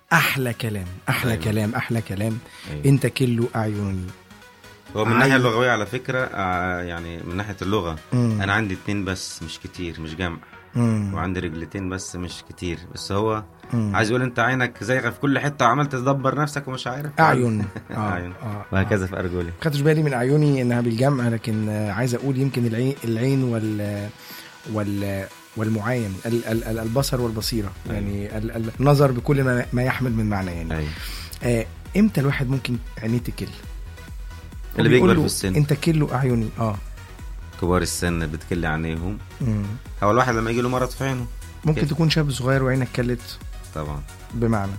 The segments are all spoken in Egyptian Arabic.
احلى كلام احلى أيوة. كلام احلى كلام أيوة. انت كله اعينني هو من الناحيه عايز- اللغويه على فكره آه، يعني من ناحيه اللغه مم. انا عندي اتنين بس مش كتير مش جمع مم. وعندي رجلتين بس مش كتير بس هو مم. عايز يقول انت عينك زيغه في كل حته وعمال تدبر نفسك ومش عارف اعين اه أعين. اه وهكذا في ارجلي ما خدتش بالي من اعيني انها بالجمع لكن آه، عايز اقول يمكن العين العين وال وال والمعاين ال- ال- ال- البصر والبصيره أيوة. يعني ال- ال- النظر بكل ما, ما يحمل من معنى يعني ايوه آه امتى الواحد ممكن عينيه تكل اللي وبيقول بيكبر له في السن انت كله اعيني اه كبار السن بتكل عينيهم مم. هو الواحد لما يجي له مرض في عينه ممكن كده. تكون شاب صغير وعينك كلت طبعا بمعنى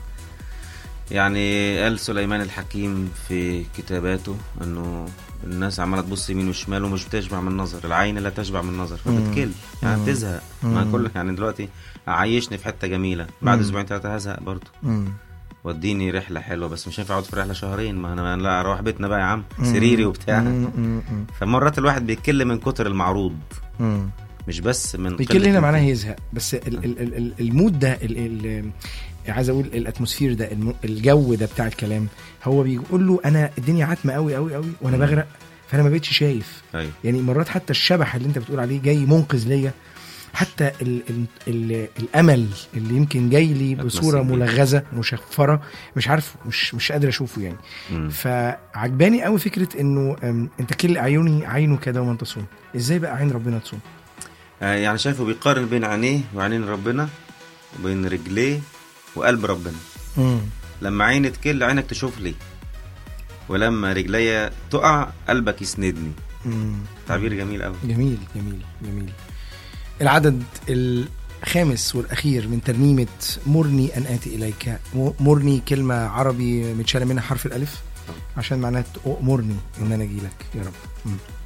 يعني قال سليمان الحكيم في كتاباته انه الناس عماله تبص يمين وشمال ومش بتشبع من النظر العين لا تشبع من النظر فبتكل يعني مم. بتزهق ما مم. كل يعني دلوقتي عايشني في حته جميله بعد مم. اسبوعين ثلاثه هزهق برضه مم. وديني رحله حلوه بس مش هينفع اقعد في رحله شهرين ما انا لا اروح بيتنا بقى يا عم سريري وبتاع مم. مم. مم. فمرات الواحد بيتكل من كتر المعروض مم. مش بس من بيكل قلة هنا معناه الإنتاج. يزهق بس ال ال ال ال المود ده ال ال عايز اقول الاتموسفير ده الم- الجو ده بتاع الكلام هو بيقول له انا الدنيا عتمه قوي قوي قوي وانا مم. بغرق فانا ما بقتش شايف ايوه يعني مرات حتى الشبح اللي انت بتقول عليه جاي منقذ ليا حتى ال ال ال الامل اللي يمكن جاي لي بصوره أتمسك بيه. ملغزه مشفره مش عارف مش مش قادر اشوفه يعني مم. فعجباني قوي فكره انه أم، انت كل عيوني عينه كده وما تصوم ازاي بقى عين ربنا تصوم آه، يعني شايفه بيقارن بين عينيه وعينين ربنا وبين رجليه وقلب ربنا امم لما عيني تكل عينك تشوف لي ولما رجليا تقع قلبك يسندني امم تعبير جميل قوي جميل جميل جميل العدد الخامس والأخير من ترنيمة مرني أن آتي إليك م- مرني كلمة عربي متشالة منها حرف الألف عشان معناها أمرني إن أنا أجي لك يا رب مم.